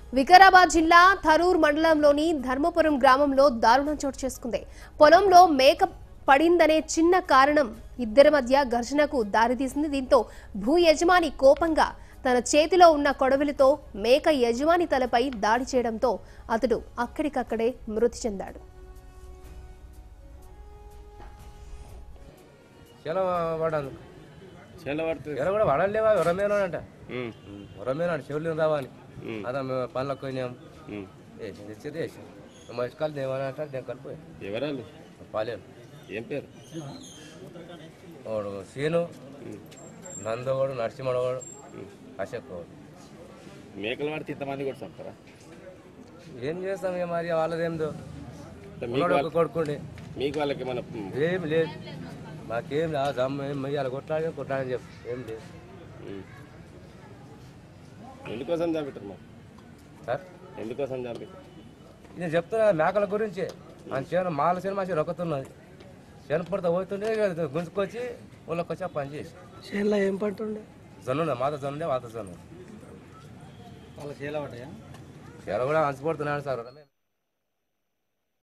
వికారాబాద్ జిల్లా థరూర్ మండలంలోని ధర్మపురం గ్రామంలో దారుణం చోటు చేసుకుంది పొలంలో మేక పడిందనే చిన్న కారణం ఇద్దరి మధ్య ఘర్షణకు దారితీసింది దీంతో భూ యజమాని కోపంగా తన చేతిలో ఉన్న కొడవలితో మేక యజమాని తలపై దాడి చేయడంతో అతడు అక్కడికక్కడే మృతి చెందాడు చాలా పడాను చేల పడుతుంది ఎలా కూడా పడలేవా ఎవరమేనంట ఎవరమేనాడు చెవులు రావాలి ఉమ్. అదా మేము పనులకు పోయినాం వేసి తెచ్చేది వేసాం మా ఇసుకాలు దేవని అంటారు నేను కలిపోయి ఎవరాలు పాలేరు ఏం పేరు వాడు సీను నందవాడు నరసింహవాడు అశోక్ వాడు మేకలు పడితే ఇంతమంది కూడా చంపుతారా ఏం చేస్తాం ఇక మరి వాళ్ళదేందో అంటే మీకు ఉన్నాడు ఒక వాళ్ళ- కొడుకుండే మీకు వాళ్ళకి మన ఏం లేదు మాకేం లేదు జమ్మ ఏం అలా కొట్లాడి కొట్లాడని చెప్పు ఏం లేదు ఎందుకోసం చంపుతారు మరి సార్ ఎందుకోసం చంపుతారు నేను చెప్తున్నా మేకల గురించి మన చేను మాల చేను మంచిగా రొక్కుతున్నది చేను పడితే పోతుండే ఇక గుంజుకొచ్చి ఊళ్ళోకి వచ్చి ఆ పని చేసి చేనులో ఏం పంట ఉండే జొన్న మాత జొన్న వాత జొన్న వాళ్ళ చేల పడ్డాయా చేను కూడా అంచబడుతున్నాడు సార్